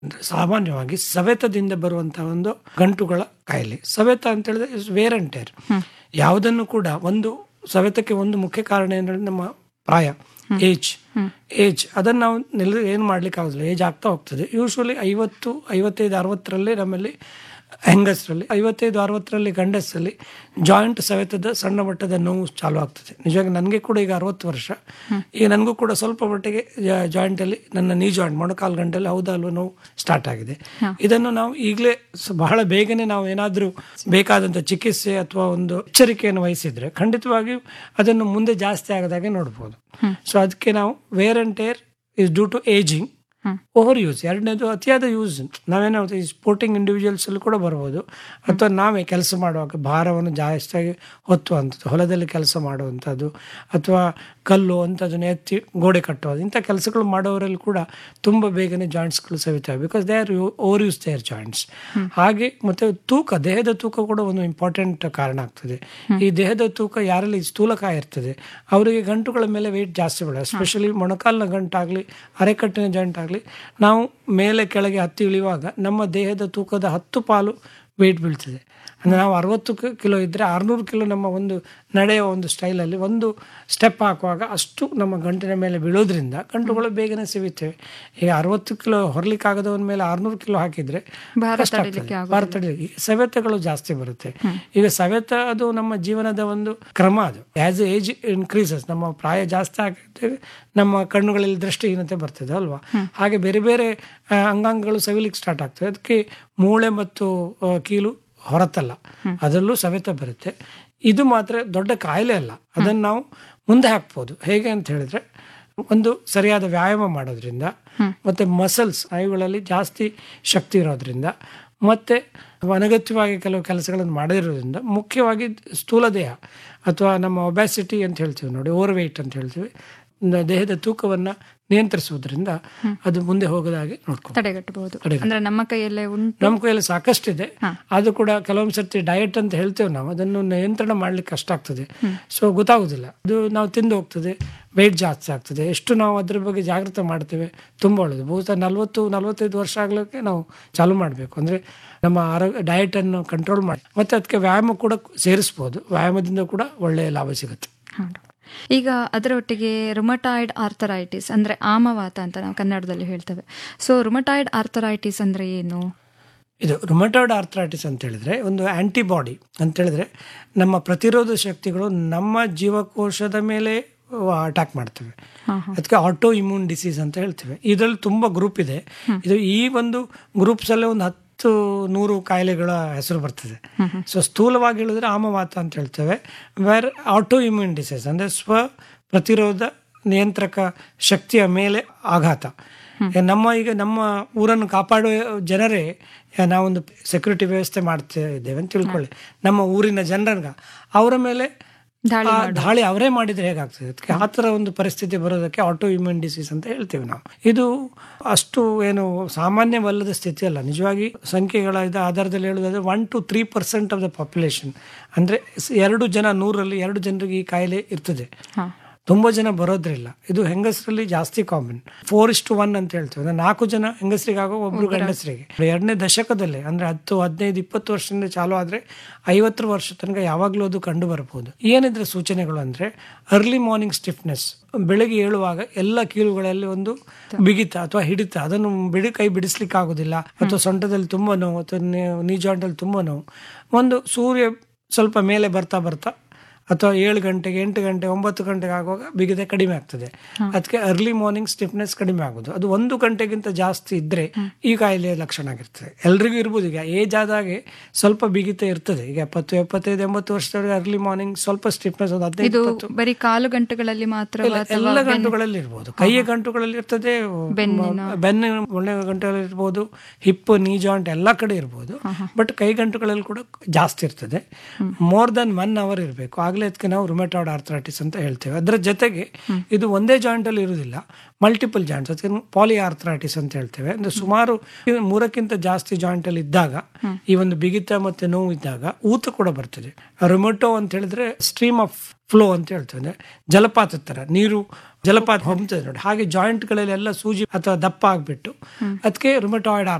ಸಾಮಾನ್ಯವಾಗಿ ಸವೆತದಿಂದ ಬರುವಂತಹ ಒಂದು ಗಂಟುಗಳ ಕಾಯಿಲೆ ಸವೆತ ಅಂತ ಹೇಳಿದ್ರೆ ವೇರ್ ಅಂಡ್ ಟೇರ್ ಯಾವುದನ್ನು ಕೂಡ ಒಂದು ಸವೆತಕ್ಕೆ ಒಂದು ಮುಖ್ಯ ಕಾರಣ ಏನಂದ್ರೆ ನಮ್ಮ ಪ್ರಾಯ ಏಜ್ ಏಜ್ ಅದನ್ನು ನಾವು ನಿಲ್ ಏನು ಮಾಡ್ಲಿಕ್ಕೆ ಆಗೋದಿಲ್ಲ ಏಜ್ ಆಗ್ತಾ ಹೋಗ್ತದೆ ಯೂಶ್ವಲಿ ಐವತ್ತು ಐವತ್ತೈದು ಅರವತ್ತರಲ್ಲಿ ನಮ್ಮಲ್ಲಿ ಹೆಂಗಸರಲ್ಲಿ ಐವತ್ತೈದು ಅರವತ್ತರಲ್ಲಿ ಗಂಡಸರಲ್ಲಿ ಜಾಯಿಂಟ್ ಸವೆತದ ಸಣ್ಣ ಮಟ್ಟದ ನೋವು ಚಾಲು ಆಗ್ತದೆ ನಿಜವಾಗಿ ನನಗೆ ಕೂಡ ಈಗ ಅರವತ್ತು ವರ್ಷ ಈಗ ನನಗೂ ಕೂಡ ಸ್ವಲ್ಪ ಮಟ್ಟಿಗೆ ಜಾಯಿಂಟಲ್ಲಿ ನನ್ನ ನೀ ಜಾಯಿಂಟ್ ಮೊಣಕಾಲು ಗಂಟಲ್ಲಿ ಹೌದಾ ಅಲ್ವಾ ನೋವು ಸ್ಟಾರ್ಟ್ ಆಗಿದೆ ಇದನ್ನು ನಾವು ಈಗಲೇ ಬಹಳ ಬೇಗನೆ ನಾವು ಏನಾದರೂ ಬೇಕಾದಂಥ ಚಿಕಿತ್ಸೆ ಅಥವಾ ಒಂದು ಎಚ್ಚರಿಕೆಯನ್ನು ವಹಿಸಿದ್ರೆ ಖಂಡಿತವಾಗಿಯೂ ಅದನ್ನು ಮುಂದೆ ಜಾಸ್ತಿ ಆಗದಾಗೆ ನೋಡ್ಬೋದು ಸೊ ಅದಕ್ಕೆ ನಾವು wear and tear is due to ageing over use ಎರಡನೇದು ಅತಿಯಾದ ಯೂಸ್ ನಾವೇನೋ ಈ ಸ್ಪೋರ್ಟಿಂಗ್ ಇಂಡಿವಿಜುವಲ್ಸ್ ಅಲ್ಲಿ ಕೂಡ ಬರ್ಬೋದು ಅಥವಾ ನಾವೇ ಕೆಲಸ ಮಾಡುವಾಗ ಭಾರವನ್ನು ಜಾಸ್ತಿಯಾಗಿ ಹೊತ್ತುವಂಥದ್ದು ಹೊಲದಲ್ಲಿ ಕೆಲಸ ಮಾಡುವಂಥದ್ದು ಅಥವಾ ಕಲ್ಲು ಅಂಥದ್ದನ್ನು ಎತ್ತಿ ಗೋಡೆ ಕಟ್ಟೋದು ಇಂಥ ಕೆಲಸಗಳು ಮಾಡೋರಲ್ಲಿ ಕೂಡ ತುಂಬ ಬೇಗನೆ ಜಾಯಿಂಟ್ಸ್ಗಳು ಸವಿತವೆ because they are over use their joints ಹಾಗೆ ಮತ್ತೆ ತೂಕ ದೇಹದ ತೂಕ ಕೂಡ ಒಂದು ಇಂಪಾರ್ಟೆಂಟ್ ಕಾರಣ ಆಗ್ತದೆ ಈ ದೇಹದ ತೂಕ ಯಾರಲ್ಲಿ ಸ್ಥೂಲಕಾಯ ಇರ್ತದೆ ಅವರಿಗೆ ಗಂಟುಗಳ ಮೇಲೆ ವೆಯ್ಟ್ ಜಾಸ್ತಿ ಬೇಡ ಎಸ್ಪೆಷಲಿ ಮೊಣಕಾಲಿನ ಗಂಟಾಗಲಿ ಅರೆಕಟ್ಟಿನ ಜಾಯಿಂಟ್ ಆಗಲಿ ನಾವು ಮೇಲೆ ಕೆಳಗೆ ಹತ್ತಿ ಇಳಿಯುವಾಗ ನಮ್ಮ ದೇಹದ ತೂಕದ ಹತ್ತು ಪಾಲು ವೆಯ್ಟ್ ಬೀಳ್ತದೆ ಅಂದರೆ ನಾವು ಅರವತ್ತು ಕಿಲೋ ಇದ್ದರೆ ಆರುನೂರು ಕಿಲೋ ನಮ್ಮ ಒಂದು ನಡೆಯುವ ಒಂದು ಸ್ಟೈಲಲ್ಲಿ ಒಂದು ಸ್ಟೆಪ್ ಹಾಕುವಾಗ ಅಷ್ಟು ನಮ್ಮ ಗಂಟಿನ ಮೇಲೆ ಬೀಳೋದ್ರಿಂದ ಗಂಟುಗಳು ಬೇಗನೆ ಸಿಗುತ್ತವೆ ಈಗ ಅರವತ್ತು ಕಿಲೋ ಹೊರಲಿಕ್ಕಾಗದವನ ಮೇಲೆ ಆರುನೂರು ಕಿಲೋ ಹಾಕಿದರೆ ಭಾರ ಕಷ್ಟ ಆಗ್ತದೆ. ತಡಿಲಿಕ್ಕೆ ಆಗೋದಿಲ್ಲ. ಭಾರ ತಡಿಲಿಕ್ಕೆ ಈಗ ಸವೆತಗಳು ಜಾಸ್ತಿ ಬರುತ್ತೆ ಈಗ ಸವೆತ ಅದು ನಮ್ಮ ಜೀವನದ ಒಂದು ಕ್ರಮ ಅದು ಆಸ್ ಏಜ್ ಇನ್ಕ್ರೀಸಸ್ ನಮ್ಮ ಪ್ರಾಯ ಜಾಸ್ತಿ ಆಗ್ತದೆ ನಮ್ಮ ಕಣ್ಣುಗಳಲ್ಲಿ ದೃಷ್ಟಿಹೀನತೆ ಬರ್ತದೆ ಅಲ್ವಾ ಹಾಗೆ ಬೇರೆ ಬೇರೆ ಆ, ಅಂಗಾಂಗಗಳು ಸವಿಲಿಕ್ಕೆ ಸ್ಟಾರ್ಟ್ ಆಗ್ತದೆ ಅದಕ್ಕೆ ಮೂಳೆ ಮತ್ತು ಆ, ಕೀಲು ಹೊರತಲ್ಲ ಅದರಲ್ಲೂ ಸವೆತ ಬರುತ್ತೆ ಇದು ಮಾತ್ರ ದೊಡ್ಡ ಕಾಯಿಲೆ ಅಲ್ಲ ಅದನ್ನು ನಾವು ಮುಂದೆ ಹಾಕ್ಬೋದು ಹೇಗೆ ಅಂತ ಹೇಳಿದ್ರೆ ಒಂದು ಸರಿಯಾದ ವ್ಯಾಯಾಮ ಮಾಡೋದ್ರಿಂದ ಮತ್ತೆ ಮಸಲ್ಸ್ ಸ್ನಾಯುಗಳಲ್ಲಿ ಜಾಸ್ತಿ ಶಕ್ತಿ ಇರೋದ್ರಿಂದ ಮತ್ತೆ ಅನಗತ್ಯವಾಗಿ ಕೆಲವು ಕೆಲಸಗಳನ್ನು ಮಾಡದಿರೋದ್ರಿಂದ ಮುಖ್ಯವಾಗಿ ಸ್ಥೂಲ ದೇಹ ಅಥವಾ ನಮ್ಮ ಒಬ್ಯಾಸಿಟಿ ಅಂತ ಹೇಳ್ತೀವಿ ನೋಡಿ ಓವರ್ ವೆಯ್ಟ್ ಅಂತ ಹೇಳ್ತೀವಿ ನ- ದೇಹದ ತೂಕವನ್ನು ನಿಯಂತ್ರಿಸುವುದರಿಂದ ಅದು ಮುಂದೆ ಹೋಗದಾಗೆ ನೋಡ್ಕೊ ತಡೆಗಟ್ಟಬಹುದು ಅಂದ್ರೆ ನಮ್ಮ ಕೈಯಲ್ಲೇ ಉಂಟು ನಮ್ಮ ಕೈಯಲ್ಲಿ ಸಾಕಷ್ಟಿದೆ ಅದು ಕೂಡ ಕೆಲವೊಂದು ಸರ್ತಿ ಡಯಟ್ ಅಂತ ಹೇಳ್ತೇವೆ ನಾವು ಅದನ್ನು ನಿಯಂತ್ರಣ ಮಾಡ್ಲಿಕ್ಕೆ ಕಷ್ಟ ಆಗ್ತದೆ ಸೊ ಗೊತ್ತಾಗುದಿಲ್ಲ ಅದು ನಾವು ತಿಂದು ಹೋಗ್ತದೆ ವೆಯ್ಟ್ ಜಾಸ್ತಿ ಆಗ್ತದೆ ಎಷ್ಟು ನಾವು ಅದ್ರ ಬಗ್ಗೆ ಜಾಗೃತಿ ಮಾಡ್ತೇವೆ ತುಂಬ ಒಳ್ಳೆಯದು ಬಹುಶಃ ನಲ್ವತ್ತು ನಲ್ವತ್ತೈದು ವರ್ಷ ಆಗ್ಲಿಕ್ಕೆ ನಾವು ಚಾಲು ಮಾಡಬೇಕು ಅಂದ್ರೆ ನಮ್ಮ ಆರೋಗ್ಯ ಡಯಟ್ ಅನ್ನು ಕಂಟ್ರೋಲ್ ಮಾಡಿ ಮತ್ತೆ ಅದಕ್ಕೆ ವ್ಯಾಯಾಮ ಕೂಡ ಸೇರಿಸ್ಬೋದು ವ್ಯಾಯಾಮದಿಂದ ಕೂಡ ಒಳ್ಳೆಯ ಲಾಭ ಸಿಗುತ್ತೆ ಹಾ, ಡಾಕ್ಟರ್. ಈಗ ಅದರೊಟ್ಟಿಗೆ ರುಮಟಾಯ್ಡ್ ಆರ್ಥರೈಟಿಸ್ ಅಂದ್ರೆ ಆಮವಾತ ಅಂತ ನಾವು ಕನ್ನಡದಲ್ಲಿ ಹೇಳ್ತೇವೆ ಸೊ ರುಮಟಾಯ್ಡ್ ಆರ್ಥರೈಟಿಸ್ ಅಂದ್ರೆ ಏನು ಇದು ರುಮಟಾಯ್ಡ್ ಆರ್ಥರೈಟಿಸ್ ಅಂತ ಹೇಳಿದ್ರೆ ಒಂದು ಆಂಟಿಬಾಡಿ ಅಂತ ಹೇಳಿದ್ರೆ ನಮ್ಮ ಪ್ರತಿರೋಧ ಶಕ್ತಿಗಳು ನಮ್ಮ ಜೀವಕೋಶದ ಮೇಲೆ ಅಟ್ಯಾಕ್ ಮಾಡ್ತವೆ ಅದಕ್ಕೆ ಆಟೋ ಇಮ್ಯೂನ್ ಡಿಸೀಸ್ ಅಂತ ಹೇಳ್ತೇವೆ ಇದರಲ್ಲಿ ತುಂಬ ಗ್ರೂಪ್ ಇದೆ ಇದು ಈ ಒಂದು ಗ್ರೂಪ್ಸ್ ಅಲ್ಲೇ ಒಂದು ಹತ್ತು ನೂರು ಕಾಯಿಲೆಗಳ ಹೆಸರು ಬರ್ತದೆ ಸೊ ಸ್ಥೂಲವಾಗಿ ಹೇಳಿದ್ರೆ ಆಮವಾತ ಅಂತ ಹೇಳ್ತೇವೆ ವೇರ್ ಆಟೋ ಇಮ್ಯೂನ್ ಡಿಸೀಸ್ ಅಂದ್ರೆ ಸ್ವ ಪ್ರತಿರೋಧ ನಿಯಂತ್ರಕ ಶಕ್ತಿಯ ಮೇಲೆ ಆಘಾತ ನಮ್ಮ ಈಗ ನಮ್ಮ ಊರನ್ನು ಕಾಪಾಡುವ ಜನರೇ ನಾವೊಂದು ಸೆಕ್ಯೂರಿಟಿ ವ್ಯವಸ್ಥೆ ಮಾಡ್ತಾ ಇದ್ದೇವೆ ಅಂತ ತಿಳ್ಕೊಳ್ಳಿ ನಮ್ಮ ಊರಿನ ಜನರನ್ನ ಅವರ ಮೇಲೆ ದಾಳಿ ಆ ದಾಳಿ ಅವರೇ ಮಾಡಿದ್ರೆ ಹೇಗಾಗ್ತದೆ ಅದಕ್ಕೆ ಆ ಥರ ಒಂದು ಪರಿಸ್ಥಿತಿ ಬರೋದಕ್ಕೆ ಆಟೋ ಇಮ್ಯೂನ್ ಡಿಸೀಸ್ ಅಂತ ಹೇಳ್ತೇವೆ ನಾವು ಇದು ಅಷ್ಟು ಏನು ಸಾಮಾನ್ಯವಲ್ಲದ ಸ್ಥಿತಿ ಅಲ್ಲ ನಿಜವಾಗಿ ಸಂಖ್ಯೆಗಳ ಇದು ಆಧಾರದಲ್ಲಿ ಹೇಳೋದಾದ್ರೆ one two three percent of the population ಅಂದ್ರೆ ಸ್- ಎರಡು ಜನ ನೂರಲ್ಲಿ ಎರಡು ಜನರಿಗೆ ಈ ಕಾಯಿಲೆ ಇರ್ತದೆ ಹಾ. ತುಂಬ ಜನ ಬರೋದ್ರಿಲ್ಲ ಇದು ಹೆಂಗಸರಲ್ಲಿ ಜಾಸ್ತಿ common four is to one ಅಂತ ಹೇಳ್ತೇವೆ ಅಂದ್ರೆ ನಾಲ್ಕು ಜನ ಹೆಂಗಸರಿಗಾಗೋ ಒಬ್ರು ಗಂಡಸರಿಗೆ ಎರಡನೇ ದಶಕದಲ್ಲಿ ಅಂದ್ರೆ ಹತ್ತು ಹದಿನೈದು ಇಪ್ಪತ್ತು ವರ್ಷದಿಂದ ಚಾಲು ಆದ್ರೆ ಐವತ್ತು ವರ್ಷ ತನಕ ಯಾವಾಗಲೂ ಅದು ಕಂಡು ಬರಬಹುದು ಏನಿದ್ರೆ ಸೂಚನೆಗಳು ಅಂದ್ರೆ ಅರ್ಲಿ ಮಾರ್ನಿಂಗ್ ಸ್ಟಿಫ್ನೆಸ್ ಬೆಳಗ್ಗೆ ಏಳುವಾಗ ಎಲ್ಲ ಕೀಲುಗಳಲ್ಲಿ ಒಂದು ಬಿಗಿತ ಅಥವಾ ಹಿಡಿತ ಅದನ್ನು ಬಿಡಿ ಕೈ ಬಿಡಿಸ್ಲಿಕ್ಕೆ ಆಗೋದಿಲ್ಲ ಅಥವಾ ಸೊಂಟದಲ್ಲಿ ತುಂಬಾ ನೋವು ಅಥವಾ ನೀ ಜಾಯಿಂಟಲ್ಲಿ ತುಂಬಾ ನೋವು ಒಂದು ಸೂರ್ಯ ಸ್ವಲ್ಪ ಮೇಲೆ ಬರ್ತಾ ಬರ್ತಾ ಅಥವಾ ಏಳು ಗಂಟೆಗೆ ಎಂಟು ಗಂಟೆ ಒಂಬತ್ತು ಗಂಟೆಗೆ ಆಗುವಾಗ ಬಿಗಿತ ಕಡಿಮೆ ಆಗ್ತದೆ ಅದಕ್ಕೆ ಅರ್ಲಿ ಮಾರ್ನಿಂಗ್ ಸ್ಟಿಫ್ನೆಸ್ ಕಡಿಮೆ ಆಗೋದು ಅದು ಒಂದು ಗಂಟೆಗಿಂತ ಜಾಸ್ತಿ ಇದ್ರೆ ಈ ಕಾಯಿಲೆಯ ಲಕ್ಷಣ ಆಗಿರ್ತದೆ ಎಲ್ರಿಗೂ ಇರ್ಬೋದು ಈಗ ಏಜ್ ಆದಾಗೆ ಸ್ವಲ್ಪ ಬಿಗಿತ ಇರ್ತದೆ ಈಗ ಎಪ್ಪತ್ತು ಎಪ್ಪತ್ತೈದು ಎಂಬತ್ತು ವರ್ಷದವರೆಗೆ ಅರ್ಲಿ ಮಾರ್ನಿಂಗ್ ಸ್ವಲ್ಪ ಸ್ಟಿಫ್ನೆಸ್ ಒಂದು ಹದಿನೈದು ಇದು ಇಪ್ಪತ್ತು ಬರೀ ಕಾಲು ಗಂಟೆಗಳಲ್ಲಿ ಮಾತ್ರ ಇಲ್ಲ, ಎಲ್ಲ ಗಂಟುಗಳಲ್ಲಿ ಇರ್ಬೋದು ಕೈಯ ಗಂಟುಗಳಲ್ಲಿ ಇರ್ತದೆ ಬೆನ್ನಿನ ಮೊಳೆ ಗಂಟುಗಳಲ್ಲಿ ಇರ್ಬೋದು ಹಿಪ್ ನೀ ಜಾಯಿಂಟ್ ಎಲ್ಲ ಕಡೆ ಇರ್ಬೋದು ಬಟ್ ಕೈ ಗಂಟುಗಳಲ್ಲಿ ಕೂಡ ಜಾಸ್ತಿ ಇರ್ತದೆ ಮೋರ್ ದನ್ ಒನ್ ಅವರ್ ಇರಬೇಕು ಆಗ್ಲೇ ಅದಕ್ಕೆ ನಾವು ರುಮೆಟಾಯ್ಡ್ ಆರ್ಥರೈಟಿಸ್ ಅಂತ ಹೇಳ್ತೇವೆ ಅದರ ಜೊತೆಗೆ ಇದು ಒಂದೇ ಜಾಯಿಂಟ್ ಅಲ್ಲಿ ಇರುವುದಿಲ್ಲ ಮಲ್ಟಿಪಲ್ ಜಾಯಿಂಟ್ಸ್ ಅದಕ್ಕೆ ಪಾಲಿ ಆರ್ಥರೈಟಿಸ್ ಅಂತ ಹೇಳ್ತೇವೆ ಅಂದ್ರೆ ಸುಮಾರು ಇದು ಮೂರಕ್ಕಿಂತ ಜಾಸ್ತಿ ಜಾಯಿಂಟ್ ಅಲ್ಲಿ ಇದ್ದಾಗ ಈ ಒಂದು ಬಿಗಿತ ಮತ್ತೆ ನೋವು ಇದ್ದಾಗ ಊತ ಕೂಡ ಬರ್ತದೆ ರೊಮೆಟೊ ಅಂತ ಹೇಳಿದ್ರೆ ಸ್ಟ್ರೀಮ್ ಆಫ್ ಫ್ಲೋ ಅಂತ ಹೇಳ್ತೇವೆ ಅಂದ್ರೆ ಜಲಪಾತದ ತರ ನೀರು ಜಲಪಾತ ಹೊಮ್ತದೆ ನೋಡಿ ಹಾಗೆ ಜಾಯಿಂಟ್ ಗಳಲ್ಲಿ ಎಲ್ಲ ಸೂಜಿ ಅಥವಾ ದಪ್ಪ ಆಗ್ಬಿಟ್ಟು ಅದಕ್ಕೆ ರುಮಟಾಯ್ಡ್